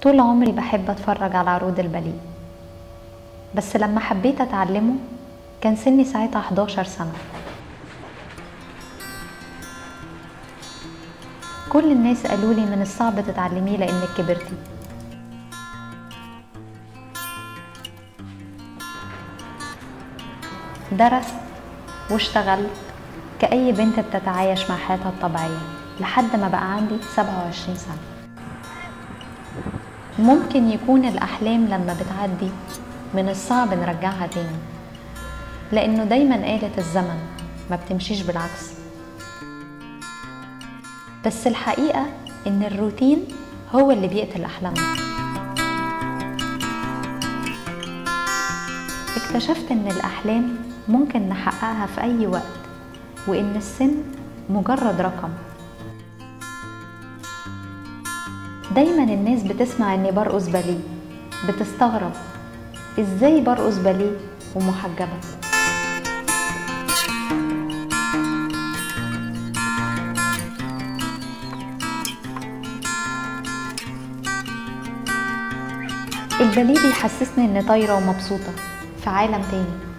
طول عمري بحب أتفرج على عروض الباليه بس لما حبيت أتعلمه كان سني ساعتها 11 سنة كل الناس قالوا لي من الصعب تتعلميه لأنك كبرتي درست واشتغلت كأي بنت بتتعايش مع حياتها الطبيعية لحد ما بقى عندي 27 سنة ممكن يكون الأحلام لما بتعدي من الصعب نرجعها تاني لأنه دايما آلة الزمن ما بتمشيش بالعكس بس الحقيقة إن الروتين هو اللي بيقتل أحلامنا اكتشفت إن الأحلام ممكن نحققها في أي وقت وإن السن مجرد رقم دايما الناس بتسمع إني برقص باليه بتستغرب إزاي برقص باليه ومحجبة الباليه بيحسسني إني طايرة ومبسوطة في عالم تاني